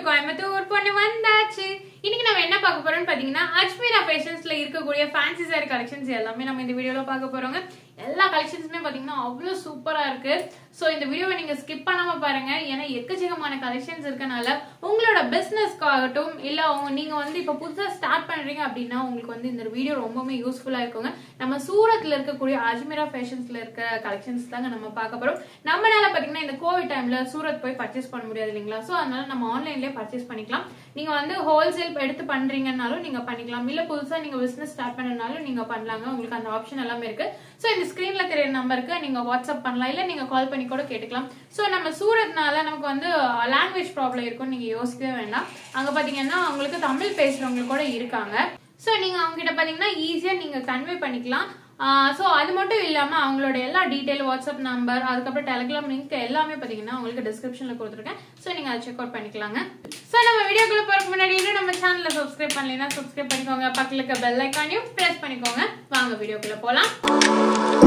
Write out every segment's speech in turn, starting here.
கோயம்புத்தூர் பொண்ணு வந்தாச்சு இன்னைக்கு நம்ம என்ன பார்க்க போறோம்னு பாத்தீங்கன்னா அஜ்மீரா ஃபேஷன்ஸ்ல இருக்கக்கூடிய ஃபேன்சி சாரி கலெக்ஷன்ஸ் எல்லாமே நம்ம இந்த வீடியோல பார்க்க போறோங்க எல்லா கலெக்ஷன்ஸுமே பாத்தீங்கன்னா அவ்வளவு சூப்பரா இருக்கு சோ இந்த வீடியோவை நீங்க ஸ்கிப் பண்ணாம பாருங்க ஏன்னா எக்கச்சக்கமான கலெக்ஷன்ஸ் இருக்கனால உங்களோட பிசினஸ்க்கு ஆகட்டும் இல்ல உங்க- நீங்க வந்து இப்ப புதுசா ஸ்டார்ட் பண்றீங்க அப்படின்னா உங்களுக்கு வந்து இந்த வீடியோ ரொம்பவுமே யூஸ்ஃபுல்லா இருக்குங்க நம்ம சூரத்ல இருக்கக்கூடிய அஜ்மீரா ஃபேஷன்ஸ்ல இருக்க கலெக்ஷன்ஸ் தாங்க நம்ம பார்க்க போறோம் நம்மளால பாத்தீங்கன்னா இந்த கோவிட் டைம்ல சூரத் போய் பர்ச்சேஸ் பண்ண முடியாது இல்லைங்களா சோ அதனால நம்ம ஆன்லைன்லயே பர்ச்சேஸ் பண்ணிக்கலாம் நீங்க வந்து ஹோல்சேல் எடுத்து பண்றீங்கன்னாலும் நீங்க பண்ணிக்கலாம் இல்ல புதுசா நீங்க பிசினஸ் ஸ்டார்ட் பண்ணனாலும் நீங்க பண்ணலாங்க உங்களுக்கு அந்த ஆப்ஷன் எல்லாமே இருக்கு சோ இந்த ஸ்கிரீன்ல தெரியற நம்பருக்கு நீங்க வாட்ஸ்அப் பண்ணலாம் இல்ல நீங்க கால் பண்ணி கூட கேட்டுக்கலாம் சோ நம்ம சூரத்னால நமக்கு வந்து லாங்குவேஜ் ப்ராப்ளம் இருக்கும் நீங்க யோசிக்கவே வேண்டாம் அங்க பாத்தீங்கன்னா உங்களுக்கு தமிழ் பேசுறவங்க கூட இருக்காங்க சோ நீங்க அவங்க கிட்ட பாத்தீங்கன்னா ஈஸியா நீங்க கன்வே பண்ணிக்கலாம் ஸோ அது மட்டும் இல்லாம அவங்களோட எல்லா டீடைல் வாட்ஸ்அப் நம்பர் அதுக்கப்புறம் டெலிகிராம் லிங்க் எல்லாமே பாத்தீங்கன்னா உங்களுக்கு டிஸ்கிரிப்ஷன்ல கொடுத்துருக்கேன் ஸோ நீங்க அதை செக் அவுட் பண்ணிக்கலாங்க ஸோ நம்ம வீடியோக்குள்ள போறதுக்கு முன்னாடி இன்னும் நம்ம சேனலை சப்ஸ்கிரைப் பண்ணலைன்னா சப்ஸ்கிரைப் பண்ணிக்கோங்க பக்கத்துல இருக்க பெல் ஐக்கானையும் பிரஸ் பண்ணிக்கோங்க வாங்க வீடியோக்குள்ள போலாம்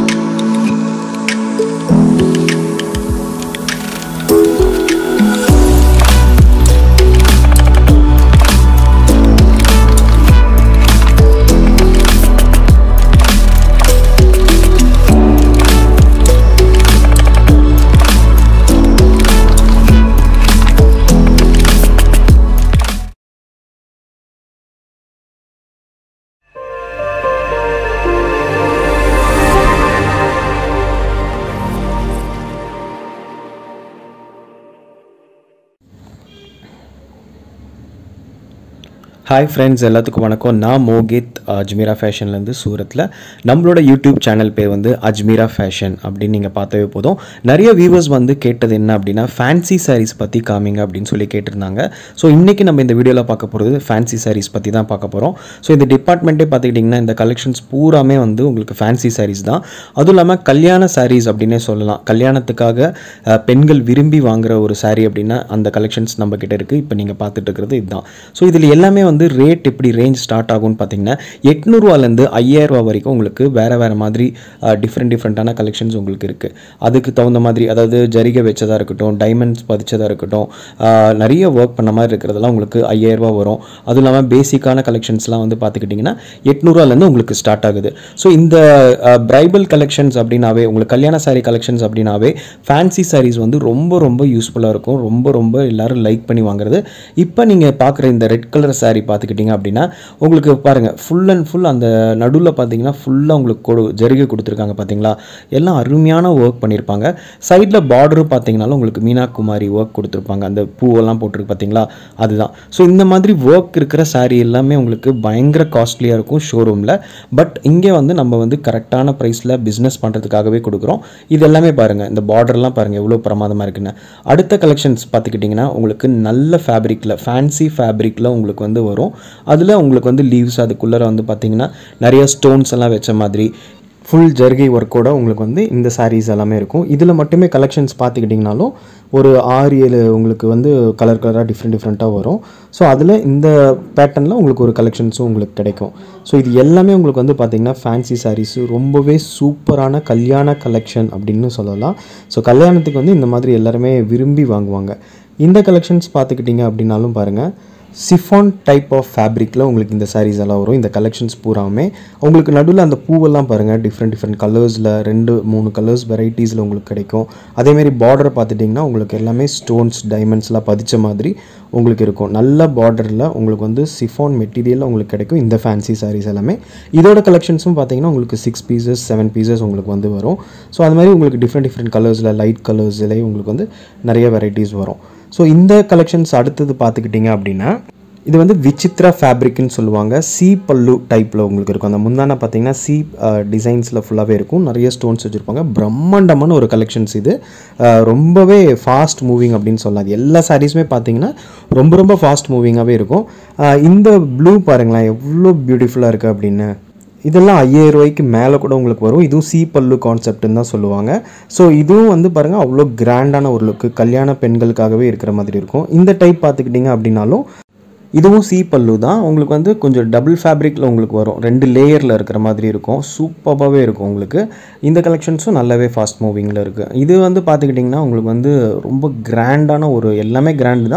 ஹாய் ஃப்ரெண்ட்ஸ் எல்லாத்துக்கும் வணக்கம் நான் மோகித் அஜ்மீரா ஃபேஷன்லேருந்து சூரத்தில் நம்மளோட யூடியூப் சேனல் பேர் வந்து அஜ்மீரா ஃபேஷன் அப்படின்னு நீங்கள் பார்த்தவே போதும் நிறைய வியூவர்ஸ் வந்து கேட்டது என்ன அப்படின்னா ஃபேன்சி சாரீஸ் பற்றி காமிங்க அப்படின்னு சொல்லி கேட்டிருந்தாங்க ஸோ இன்றைக்கி நம்ம இந்த வீடியோவில் பார்க்க போகிறது ஃபேன்சி சாரீஸ் பற்றி தான் பார்க்க போகிறோம் ஸோ இந்த டிபார்ட்மெண்ட்டே பார்த்துக்கிட்டிங்கன்னா இந்த கலெக்ஷன்ஸ் பூராமே வந்து உங்களுக்கு ஃபேன்சி சாரீஸ் தான் அதுவும் இல்லாமல் கல்யாண சாரீஸ் அப்படின்னே சொல்லலாம் கல்யாணத்துக்காக அஹ், பெண்கள் விரும்பி வாங்குற ஒரு saree அப்படின்னா அந்த கலெக்ஷன்ஸ் நம்ம கிட்ட இருக்குது இப்போ நீங்கள் பார்த்துட்டு இருக்கிறது இதுதான் ஸோ இதில் எல்லாமே வந்து ரேட் எப்படி ரேஞ்ச் ஸ்டார்ட் ஆகும்னு பார்த்தீங்கன்னா எட்நூறுவாலேருந்து ஐயாயிரரூவா வரைக்கும் உங்களுக்கு வேறு வேறு மாதிரி டிஃப்ரெண்ட் டிஃப்ரெண்ட்டான கலெக்ஷன்ஸ் உங்களுக்கு இருக்குது அதுக்கு தகுந்த மாதிரி அதாவது ஜரிகை வச்சதாக இருக்கட்டும் டைமண்ட்ஸ் பதிச்சதாக இருக்கட்டும் ஆஹ், நிறைய ஒர்க் பண்ண மாதிரி இருக்கிறதெல்லாம் உங்களுக்கு ஐயாயிரரூவா வரும் அதுவும் இல்லாமல் பேசிக்கான கலெக்ஷன்ஸ்லாம் வந்து பார்த்துக்கிட்டிங்கன்னா எட்நூறுவாலேருந்து உங்களுக்கு ஸ்டார்ட் ஆகுது ஸோ இந்த பிரைபல் கலெக்ஷன்ஸ் அப்படின்னாவே உங்களுக்கு கல்யாண saree கலெக்ஷன்ஸ் அப்படின்னாவே ஃபேன்சி sarees வந்து ரொம்ப ரொம்ப யூஸ்ஃபுல்லாக இருக்கும் ரொம்ப ரொம்ப எல்லாரும் லைக் பண்ணி வாங்குறது இப்போ நீங்கள் பார்க்குற இந்த ரெட் கலர் saree பார்த்துக்கிட்டிங்க அப்படின்னா உங்களுக்கு பாருங்கள் ஃபுல் அண்ட் ஃபுல் அந்த நடுவில் பார்த்தீங்கன்னா ஃபுல்லாக உங்களுக்கு கொடு ஜரிகை கொடுத்துருக்காங்க பார்த்தீங்களா எல்லாம் அருமையான ஒர்க் பண்ணியிருப்பாங்க சைடில் பார்டரும் பார்த்தீங்கனாலும் உங்களுக்கு மீனா குமாரி ஒர்க் கொடுத்துருப்பாங்க அந்த பூவெல்லாம் போட்டிருக்கு பார்த்தீங்களா அதுதான் ஸோ இந்த மாதிரி ஒர்க் இருக்கிற saree எல்லாமே உங்களுக்கு பயங்கர காஸ்ட்லியாக இருக்கும் ஷோரூமில் பட் இங்கே வந்து நம்ம வந்து கரெக்டான ப்ரைஸில் பிஸ்னஸ் பண்ணுறதுக்காகவே கொடுக்குறோம் இது எல்லாமே பாருங்கள் இந்த பார்டர்லாம் பாருங்கள் எவ்வளோ பிரமாதமாக இருக்குன்னு அடுத்த கலெக்ஷன்ஸ் பார்த்துக்கிட்டிங்கன்னா உங்களுக்கு நல்ல ஃபேப்ரிக்கில் ஃபேன்சி ஃபேப்ரிக்கில் உங்களுக்கு வந்து வரும் அதில் உங்களுக்கு வந்து லீவ்ஸ் அதுக்குள்ளே வந்து பார்த்தீங்கன்னா நிறைய ஸ்டோன்ஸ் எல்லாம் வச்ச மாதிரி ஃபுல் ஜர்கை ஒர்க்கோட உங்களுக்கு வந்து இந்த sarees எல்லாமே இருக்கும் இதில் மட்டுமே கலெக்ஷன்ஸ் பார்த்துக்கிட்டிங்கனாலும் ஒரு ஆறு ஏழு உங்களுக்கு வந்து கலர் கலராக டிஃப்ரெண்ட் டிஃப்ரெண்ட்டாக வரும் ஸோ அதில் இந்த பேட்டர்னில் உங்களுக்கு ஒரு கலெக்ஷன்ஸும் உங்களுக்கு கிடைக்கும் ஸோ இது எல்லாமே உங்களுக்கு வந்து பார்த்திங்கன்னா ஃபேன்சி sarees ரொம்பவே சூப்பரான கல்யாண கலெக்ஷன் அப்படின்னு சொல்லலாம் ஸோ கல்யாணத்துக்கு வந்து இந்த மாதிரி எல்லாருமே விரும்பி வாங்குவாங்க இந்த கலெக்ஷன்ஸ் பார்த்துக்கிட்டிங்க அப்படின்னாலும் பாருங்கள் சிஃபான் டைப் ஆஃப் ஃபேப்ரிக்கில் உங்களுக்கு இந்த sarees எல்லாம் வரும் இந்த கலெக்ஷன்ஸ் பூராமே உங்களுக்கு நடுவில் அந்த பூவெல்லாம் பாருங்கள் டிஃப்ரெண்ட் டிஃப்ரெண்ட் கலர்ஸில் ரெண்டு மூணு கலர்ஸ் வெரைட்டிஸில் உங்களுக்கு கிடைக்கும் அதேமாரி பார்டர் பார்த்துட்டிங்கன்னா உங்களுக்கு எல்லாமே ஸ்டோன்ஸ் டைமண்ட்ஸ்லாம் பதிச்ச மாதிரி உங்களுக்கு இருக்கும் நல்ல பார்டரில் உங்களுக்கு வந்து சிஃபான் மெட்டீரியலில் உங்களுக்கு கிடைக்கும் இந்த ஃபேன்சி sarees எல்லாமே இதோட கலெக்ஷன்ஸும் பார்த்தீங்கன்னா உங்களுக்கு சிக்ஸ் பீசஸ் செவன் பீசஸ் உங்களுக்கு வந்து வரும் ஸோ அது மாதிரி உங்களுக்கு டிஃப்ரெண்ட் டிஃப்ரெண்ட் கலர்ஸில் லைட் கலர்ஸ்லேயே உங்களுக்கு வந்து நிறைய வெரைட்டிஸ் வரும் ஸோ இந்த கலெக்ஷன்ஸ் அடுத்தது பார்த்துக்கிட்டிங்க அப்படின்னா இது வந்து விசித்ரா ஃபேப்ரிக்னு சொல்லுவாங்க சி பல்லு டைப்பில் உங்களுக்கு இருக்கும் அந்த முந்தான பார்த்தீங்கன்னா சி டிசைன்ஸில் ஃபுல்லாகவே இருக்கும் நிறைய ஸ்டோன்ஸ் வச்சுருப்பாங்க பிரம்மாண்டமான ஒரு கலெக்ஷன்ஸ் இது அஹ், ரொம்பவே ஃபாஸ்ட் மூவிங் அப்படின்னு சொல்லலாம் அது எல்லா சாரீஸுமே பார்த்தீங்கன்னா ரொம்ப ரொம்ப ஃபாஸ்ட் மூவிங்காகவே இருக்கும் அஹ், இந்த ப்ளூ பாருங்களேன் எவ்வளோ பியூட்டிஃபுல்லாக இருக்குது அப்படின்னு இதெல்லாம் ஐயாயிரம் ரூபாய்க்கு மேலே கூட உங்களுக்கு வரும் இதுவும் சி பல்லு கான்செப்ட்னு தான் சொல்லுவாங்க ஸோ இதுவும் வந்து பாருங்கள் அவ்வளோ கிராண்டான ஒரு லுக்கு கல்யாண பெண்களுக்காகவே இருக்கிற மாதிரி இருக்கும் இந்த டைப் பார்த்துக்கிட்டிங்க அப்படின்னாலும் இதுவும் சி பல்லு தான் உங்களுக்கு வந்து கொஞ்சம் டபுள் ஃபேப்ரிக்கில் உங்களுக்கு வரும் ரெண்டு லேயரில் இருக்கிற மாதிரி இருக்கும் சூப்பராகவே இருக்கும் உங்களுக்கு இந்த கலெக்ஷன்ஸும் நல்லாவே ஃபாஸ்ட் மூவிங்கில் இருக்குது இது வந்து பார்த்துக்கிட்டிங்கன்னா உங்களுக்கு வந்து ரொம்ப கிராண்டான ஒரு எல்லாமே கிராண்டு தான்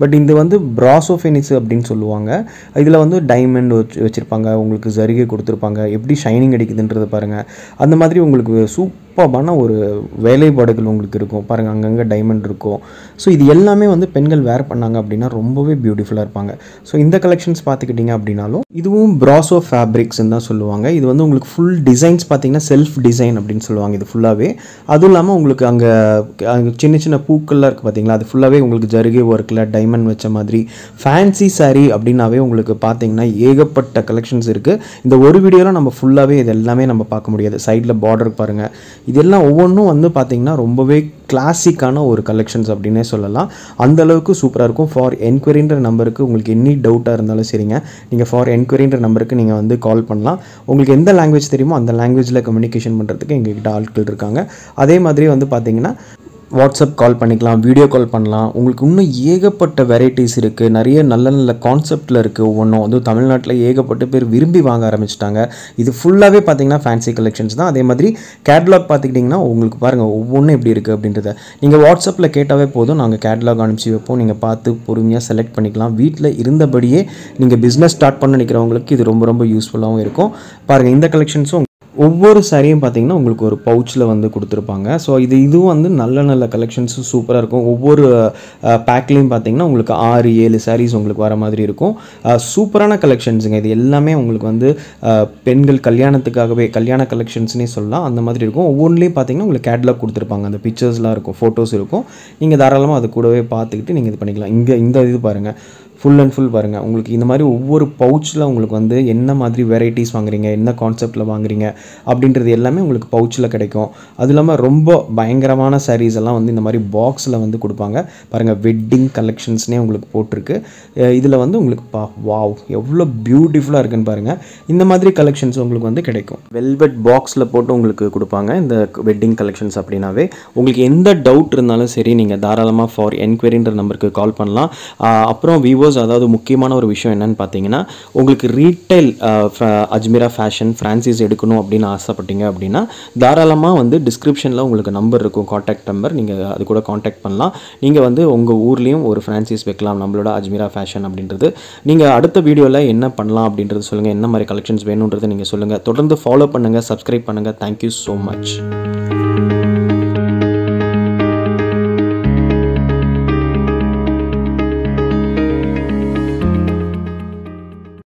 பட் இது வந்து ப்ராசோஃபெனிஸ் அப்படின்னு சொல்லுவாங்க இதில் வந்து டைமண்ட் வச்சு வச்சுருப்பாங்க உங்களுக்கு ஜரிகை கொடுத்துருப்பாங்க எப்படி ஷைனிங் அடிக்குதுன்றதை பாருங்கள் அந்த மாதிரி உங்களுக்கு சூப்பரான ஒரு வேலைப்பாடுகள் உங்களுக்கு இருக்கும் பாருங்கள் அங்கங்கே டைமண்ட் இருக்கும் ஸோ இது எல்லாமே வந்து பெண்கள் வேர் பண்ணாங்க அப்படின்னா ரொம்பவே பியூட்டிஃபுல்லாக இருப்பாங்க ஸோ இந்த கலெக்ஷன்ஸ் பார்த்துக்கிட்டிங்க அப்படின்னாலும் இதுவும் ப்ராசோ ஃபேப்ரிக்ஸ்ன்னு தான் சொல்லுவாங்க இது வந்து உங்களுக்கு ஃபுல் டிசைன்ஸ் பார்த்தீங்கன்னா செல்ஃப் டிசைன் அப்படின்னு சொல்லுவாங்க இது ஃபுல்லாகவே அதுவும் இல்லாமல் உங்களுக்கு அங்கே அங்கே சின்ன சின்ன பூக்கள்லாம் இருக்குது பார்த்தீங்களா அது ஃபுல்லாகவே உங்களுக்கு ஜருகை ஒர்க்கில் டைமண்ட் வச்ச மாதிரி ஃபேன்சி saree அப்படின்னாவே உங்களுக்கு பார்த்தீங்கன்னா ஏகப்பட்ட கலெக்ஷன்ஸ் இருக்குது இந்த ஒரு வீடியோவில் நம்ம ஃபுல்லாகவே இது எல்லாமே நம்ம பார்க்க முடியாது சைடில் பார்டர் பாருங்கள் இதெல்லாம் ஒவ்வொன்றும் வந்து பார்த்தீங்கன்னா ரொம்பவே கிளாசிக்கான ஒரு கலெக்ஷன்ஸ் அப்படின்னே சொல்லலாம் அந்த அளவுக்கு சூப்பராக இருக்கும் ஃபார் என்கொயரின்ற நம்பருக்கு உங்களுக்கு எனி டவுட்டாக இருந்தாலும் சரிங்க நீங்கள் ஃபார் என்கொயரின்ற நம்பருக்கு நீங்கள் வந்து கால் பண்ணலாம் உங்களுக்கு எந்த லாங்குவேஜ் தெரியுமோ அந்த லாங்குவேஜில் கம்யூனிகேஷன் பண்ணுறதுக்கு எங்ககிட்ட ஆட்கள் இருக்காங்க அதே மாதிரி வந்து பார்த்தீங்கன்னா வாட்ஸ்அப் கால் பண்ணிக்கலாம் வீடியோ கால் பண்ணலாம் உங்களுக்கு இன்னும் ஏகப்பட்ட வெரைட்டிஸ் இருக்குது நிறைய நல்ல நல்ல கான்செப்டில் இருக்குது ஒவ்வொன்றும் அதுவும் தமிழ்நாட்டில் ஏகப்பட்ட பேர் விரும்பி வாங்க ஆரம்பிச்சிட்டாங்க இது ஃபுல்லாகவே பார்த்தீங்கன்னா ஃபேன்சி கலெக்ஷன்ஸ் தான் அதே மாதிரி கேட்லாக் பார்த்துக்கிட்டிங்கன்னா உங்களுக்கு பாருங்கள் ஒவ்வொன்றும் எப்படி இருக்குது அப்படின்றத நீங்கள் வாட்ஸ்அப்பில் கேட்டாவே போதும் நாங்கள் கேட்லாக் அனுப்பிச்சி வைப்போம் நீங்கள் பார்த்து பொறுமையாக செலக்ட் பண்ணிக்கலாம் வீட்டில் இருந்தபடியே நீங்கள் பிஸ்னஸ் ஸ்டார்ட் பண்ண நினைக்கிறவங்களுக்கு இது ரொம்ப ரொம்ப யூஸ்ஃபுல்லாகவும் இருக்கும் பாருங்கள் இந்த கலெக்ஷன்ஸும் ஒவ்வொரு சாரியும் பார்த்தீங்கன்னா உங்களுக்கு ஒரு பவுச்சில் வந்து கொடுத்துருப்பாங்க ஸோ இது இதுவும் வந்து நல்ல நல்ல கலெக்ஷன்ஸும் சூப்பராக இருக்கும் ஒவ்வொரு பேக்லேயும் பார்த்தீங்கன்னா உங்களுக்கு ஆறு ஏழு சாரீஸ் உங்களுக்கு வர மாதிரி இருக்கும் அஹ், சூப்பரான கலெக்ஷன்ஸுங்க இது எல்லாமே உங்களுக்கு வந்து அஹ், பெண்கள் கல்யாணத்துக்காகவே கல்யாண கலெக்ஷன்ஸ்னே சொல்லலாம் அந்த மாதிரி இருக்கும் ஒவ்வொன்றிலையும் பார்த்தீங்கன்னா உங்களுக்கு கேட்லாக் கொடுத்துருப்பாங்க அந்த பிக்சர்ஸ்லாம் இருக்கும் ஃபோட்டோஸ் இருக்கும் நீங்கள் தாராளமாக அது கூடவே பார்த்துக்கிட்டு நீங்கள் இது பண்ணிக்கலாம் இங்கே இந்த இது பாருங்கள் ஃபுல் அண்ட் ஃபுல் பாருங்கள் உங்களுக்கு இந்த மாதிரி ஒவ்வொரு பவுச்சில் உங்களுக்கு வந்து என்ன மாதிரி வெரைட்டிஸ் வாங்குறீங்க என்ன கான்செப்டில் வாங்குறீங்க அப்படின்றது எல்லாமே உங்களுக்கு பவுச்சில் கிடைக்கும் அது இல்லாமல் ரொம்ப பயங்கரமான sarees எல்லாம் வந்து இந்த மாதிரி பாக்ஸில் வந்து கொடுப்பாங்க பாருங்கள் வெட்டிங் கலெக்ஷன்ஸ்னே உங்களுக்கு போட்டிருக்கு இதில் வந்து உங்களுக்கு பா வாவ் எவ்வளோ பியூட்டிஃபுல்லாக இருக்குன்னு பாருங்கள் இந்த மாதிரி கலெக்ஷன்ஸ் உங்களுக்கு வந்து கிடைக்கும் வெல்வெட் பாக்ஸில் போட்டு உங்களுக்கு கொடுப்பாங்க இந்த வெட்டிங் கலெக்ஷன்ஸ் அப்படின்னாவே உங்களுக்கு எந்த டவுட் இருந்தாலும் சரி நீங்கள் தாராளமாக ஃபார் என்கொயரின்ற நம்பருக்கு கால் பண்ணலாம் ஆஹ் அப்புறம் விவோஸ் அதாவது முக்கியமான ஒரு விஷயம் என்னன்னு பார்த்தீங்கன்னா உங்களுக்கு ரீட்டைல் அஜ்மீரா ஃபேஷன் ஃப்ரான்சிஸ் எடுக்கணும் அப்படின்னு ஆசைப்பட்டீங்க அப்படின்னா தாராளமாக வந்து டிஸ்கிரிப்ஷனில் உங்களுக்கு நம்பர் இருக்கும் காண்டாக்ட் நம்பர் நீங்கள் அது கூட காண்டாக்ட் பண்ணலாம் நீங்கள் வந்து உங்கள் ஊர்லேயும் ஒரு ஃப்ரான்சிஸ் வைக்கலாம் நம்மளோட அஜ்மீரா ஃபேஷன் அப்படின்றது நீங்கள் அடுத்த வீடியோவில் என்ன பண்ணலாம் அப்படின்றது சொல்லுங்கள் என்ன மாதிரி கலெக்ஷன்ஸ் வேணுன்றது நீங்கள் சொல்லுங்கள் தொடர்ந்து ஃபாலோ பண்ணுங்கள் சப்ஸ்கிரைப் பண்ணுங்கள் தேங்க்யூ ஸோ மச்